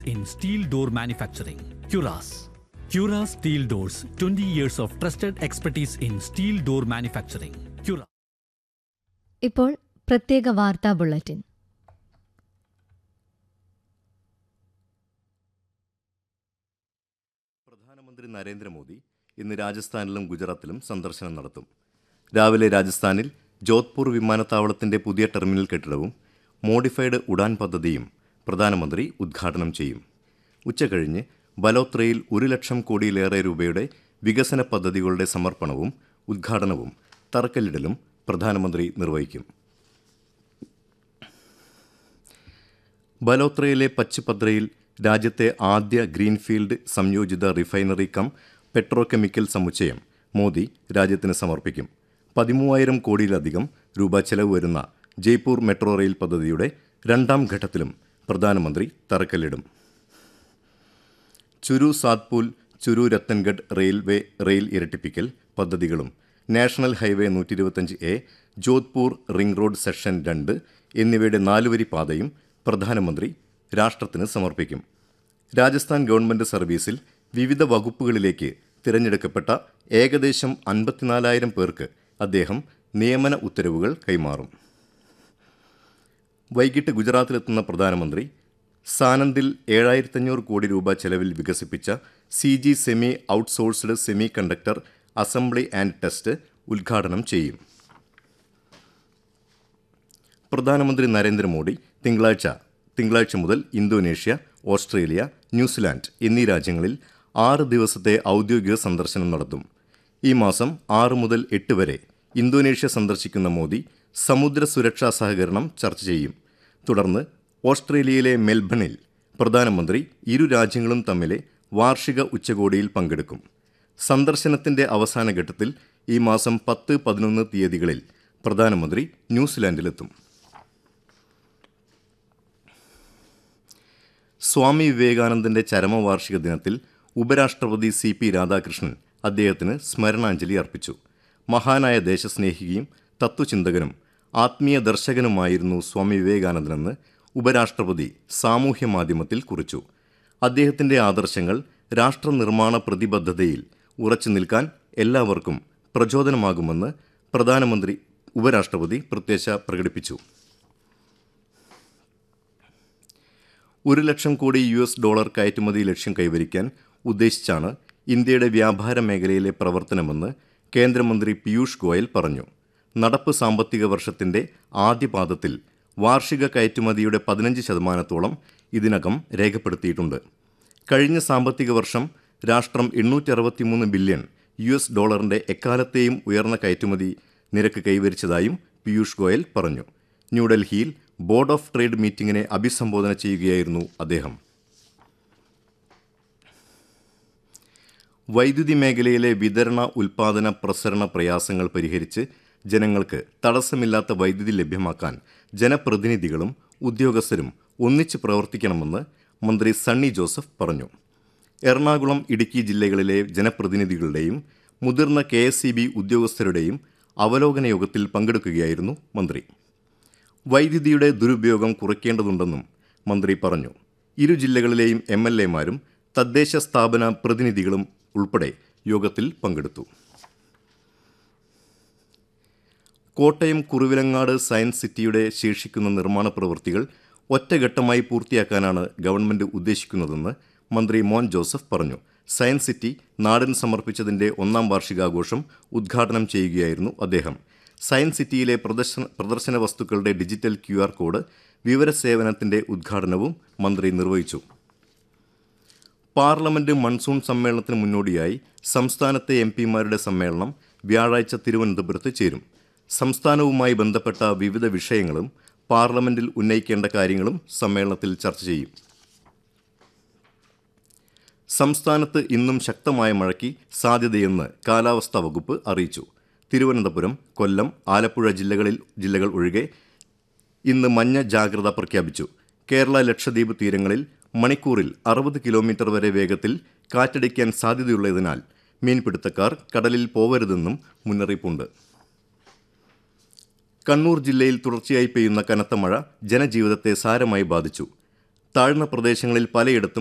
in steel door manufacturing. Curas. Curas Steel Doors, 20 years of trusted expertise in steel door manufacturing. Cura. ഇപ്പോൾ പ്രത്യേക വാർത്താ bulletin പ്രധാനമന്ത്രി നരേന്ദ്രമോദി ഇന്ന് രാജസ്ഥാനിലും ഗുജറാത്തിലും സന്ദർശനം നടത്തും രാവിലെ രാജസ്ഥാനിൽ ജോധ്പൂർ വിമാനത്താവളത്തിന്റെ പുതിയ ടെർമിനൽ കെട്ടിടവും മോഡിഫൈഡ് ഉഡാൻ പദ്ധതിയും പ്രധാനമന്ത്രി ഉദ്ഘാടനം ചെയ്യും ഉച്ചകഴിഞ്ഞ് ബലോത്രയിൽ ഒരു ലക്ഷം കോടിയിലേറെ രൂപയുടെ വികസന പദ്ധതികളുടെ സമർപ്പണവും ഉദ്ഘാടനവും തറക്കല്ലിടലും പ്രധാനമന്ത്രി നിർവഹിക്കും ബലോത്രയിലെ പച്ചുപദ്രയിൽ രാജ്യത്തെ ആദ്യ ഗ്രീൻഫീൽഡ് സംയോജിത റിഫൈനറി കം പെട്രോകെമിക്കൽ സമുച്ചയം മോദി രാജ്യത്തിന് സമർപ്പിക്കും പതിമൂവായിരം കോടിയിലധികം രൂപ ചെലവ് വരുന്ന ജയ്പൂർ മെട്രോ റെയിൽ പദ്ധതിയുടെ രണ്ടാം ഘട്ടത്തിലും പ്രധാനമന്ത്രി തറക്കല്ലിടും ചുരു സാത്പൂൽ ചുരു രത്തൻഗഡ് റെയിൽവേ റെയിൽ ഇരട്ടിപ്പിക്കൽ പദ്ധതികളും നാഷണൽ ഹൈവേ നൂറ്റി ഇരുപത്തഞ്ച് A Jodhpur ring road section രണ്ട് എന്നിവയുടെ നാലുവരി പാതയും പ്രധാനമന്ത്രി രാഷ്ട്രത്തിന് സമർപ്പിക്കും രാജസ്ഥാൻ ഗവൺമെന്റ് സർവീസിൽ വിവിധ വകുപ്പുകളിലേക്ക് തിരഞ്ഞെടുക്കപ്പെട്ട ഏകദേശം അൻപത്തിനാലായിരം പേർക്ക് അദ്ദേഹം നിയമന ഉത്തരവുകൾ കൈമാറും വൈകിട്ട് ഗുജറാത്തിലെത്തുന്ന പ്രധാനമന്ത്രി സാനന്ദിൽ ഏഴായിരത്തഞ്ഞൂറ് കോടി രൂപ ചെലവിൽ വികസിപ്പിച്ച C G semi outsourced semiconductor assembly and test ഉദ്ഘാടനം ചെയ്യും പ്രധാനമന്ത്രി നരേന്ദ്രമോദി തിങ്കളാഴ്ച തിങ്കളാഴ്ച മുതൽ ഇന്തോനേഷ്യ ഓസ്ട്രേലിയ ന്യൂസിലാൻഡ് എന്നീ രാജ്യങ്ങളിൽ ആറ് ദിവസത്തെ ഔദ്യോഗിക സന്ദർശനം നടത്തും ഈ മാസം ആറ് മുതൽ എട്ട് വരെ ഇന്തോനേഷ്യ സന്ദർശിക്കുന്ന മോദി സമുദ്ര സുരക്ഷാ സഹകരണം ചർച്ച ചെയ്യും തുടർന്ന് ഓസ്ട്രേലിയയിലെ മെൽബണിൽ പ്രധാനമന്ത്രി ഇരു രാജ്യങ്ങളും തമ്മിലെ വാർഷിക ഉച്ചകോടിയിൽ പങ്കെടുക്കും സന്ദർശനത്തിന്റെ അവസാന ഘട്ടത്തിൽ ഈ മാസം പത്ത് പതിനൊന്ന് തീയതികളിൽ പ്രധാനമന്ത്രി ന്യൂസിലാൻഡിലെത്തും സ്വാമി വിവേകാനന്ദന്റെ ചരമവാർഷിക ദിനത്തിൽ ഉപരാഷ്ട്രപതി സി പി രാധാകൃഷ്ണൻ അദ്ദേഹത്തിന് സ്മരണാഞ്ജലി അർപ്പിച്ചു മഹാനായ ദേശസ്നേഹിയും തത്വചിന്തകനും ആത്മീയ ദർശകനുമായിരുന്നു സ്വാമി വിവേകാനന്ദനെന്ന് ഉപരാഷ്ട്രപതി സാമൂഹ്യ മാധ്യമത്തിൽ കുറിച്ചു അദ്ദേഹത്തിന്റെ ആദർശങ്ങൾ രാഷ്ട്രനിർമ്മാണ പ്രതിബദ്ധതയിൽ ഉറച്ചു നിൽക്കാൻ എല്ലാവർക്കും പ്രചോദനമാകുമെന്ന് പ്രധാനമന്ത്രി ഉപരാഷ്ട്രപതി പ്രത്യാശ പ്രകടിപ്പിച്ചു ഒരു ലക്ഷം കോടി യു എസ് ഡോളർ കയറ്റുമതി ലക്ഷ്യം കൈവരിക്കാൻ ഉദ്ദേശിച്ചാണ് ഇന്ത്യയുടെ വ്യാപാര മേഖലയിലെ പ്രവർത്തനമെന്ന് കേന്ദ്രമന്ത്രി പീയൂഷ് ഗോയൽ പറഞ്ഞു നടപ്പ് സാമ്പത്തിക വർഷത്തിന്റെ ആദ്യപാദത്തിൽ വാർഷിക കയറ്റുമതിയുടെ പതിനഞ്ച് ശതമാനത്തോളം ഇതിനകം രേഖപ്പെടുത്തിയിട്ടുണ്ട് കഴിഞ്ഞ സാമ്പത്തിക വർഷം രാഷ്ട്രം എണ്ണൂറ്റി അറുപത്തിമൂന്ന് ബില്യൺ യു എസ് ഡോളറിന്റെ എക്കാലത്തെയും ഉയർന്ന കയറ്റുമതി നിരക്ക് കൈവരിച്ചതായും പീയൂഷ് ഗോയൽ പറഞ്ഞു ന്യൂഡൽഹിയിൽ ബോർഡ് ഓഫ് ട്രേഡ് മീറ്റിംഗിനെ അഭിസംബോധന ചെയ്യുകയായിരുന്നു അദ്ദേഹം വൈദ്യുതി മേഖലയിലെ വിതരണ ഉൽപാദന പ്രസരണ പ്രയാസങ്ങൾ പരിഹരിച്ച് ജനങ്ങൾക്ക് തടസ്സമില്ലാത്ത വൈദ്യുതി ലഭ്യമാക്കാൻ ജനപ്രതിനിധികളും ഉദ്യോഗസ്ഥരും ഒന്നിച്ച് പ്രവർത്തിക്കണമെന്ന് മന്ത്രി സണ്ണി ജോസഫ് പറഞ്ഞു എറണാകുളം ഇടുക്കി ജില്ലകളിലെ ജനപ്രതിനിധികളുടെയും മുതിർന്ന കെ ഉദ്യോഗസ്ഥരുടെയും അവലോകന യോഗത്തിൽ പങ്കെടുക്കുകയായിരുന്നു മന്ത്രി വൈദ്യുതിയുടെ ദുരുപയോഗം കുറയ്ക്കേണ്ടതുണ്ടെന്നും മന്ത്രി പറഞ്ഞു ഇരു ജില്ലകളിലെയും എം എൽ എമാരും തദ്ദേശ സ്ഥാപന പ്രതിനിധികളും ഉൾപ്പെടെ യോഗത്തിൽ പങ്കെടുത്തു കോട്ടയം കുറുവിലങ്ങാട് സയൻസ് സിറ്റിയുടെ ശേഷിക്കുന്ന നിർമ്മാണ പ്രവൃത്തികൾ ഒറ്റഘട്ടമായി പൂർത്തിയാക്കാനാണ് ഗവൺമെന്റ് ഉദ്ദേശിക്കുന്നതെന്ന് മന്ത്രി മോൻ ജോസഫ് പറഞ്ഞു സയൻസ് സിറ്റി നാടിന് സമർപ്പിച്ചതിന്റെ ഒന്നാം വാർഷികാഘോഷം ഉദ്ഘാടനം ചെയ്യുകയായിരുന്നു അദ്ദേഹം സയൻസ് സിറ്റിയിലെ പ്രദർശന പ്രദർശന വസ്തുക്കളുടെ ഡിജിറ്റൽ ക്യു ആർ കോഡ് വിവരസേവനത്തിന്റെ ഉദ്ഘാടനവും മന്ത്രി നിർവഹിച്ചു പാർലമെന്റ് മൺസൂൺ സമ്മേളനത്തിന് മുന്നോടിയായി സംസ്ഥാനത്തെ എം പിമാരുടെ സമ്മേളനം വ്യാഴാഴ്ച തിരുവനന്തപുരത്ത് ചേരും സംസ്ഥാനവുമായി ബന്ധപ്പെട്ട വിവിധ വിഷയങ്ങളും പാർലമെന്റിൽ ഉന്നയിക്കേണ്ട കാര്യങ്ങളും സമ്മേളനത്തിൽ ചർച്ച ചെയ്യും സംസ്ഥാനത്ത് ഇന്നും ശക്തമായ മഴയ്ക്ക് സാധ്യതയെന്ന് കാലാവസ്ഥാ വകുപ്പ് അറിയിച്ചു തിരുവനന്തപുരം കൊല്ലം ആലപ്പുഴ ജില്ലകളിൽ ജില്ലകൾ ഒഴികെ ഇന്ന് മഞ്ഞ ജാഗ്രത പ്രഖ്യാപിച്ചു കേരള ലക്ഷദ്വീപ് തീരങ്ങളിൽ മണിക്കൂറിൽ അറുപത് കിലോമീറ്റർ വരെ വേഗത്തിൽ കാറ്റടിക്കാൻ സാധ്യതയുള്ളതിനാൽ മീൻപിടുത്തക്കാർ കടലിൽ പോവരുതെന്നും മുന്നറിയിപ്പുണ്ട് കണ്ണൂർ ജില്ലയിൽ തുടർച്ചയായി പെയ്യുന്ന കനത്ത മഴ ജനജീവിതത്തെ സാരമായി ബാധിച്ചു താഴ്ന്ന പ്രദേശങ്ങളിൽ പലയിടത്തും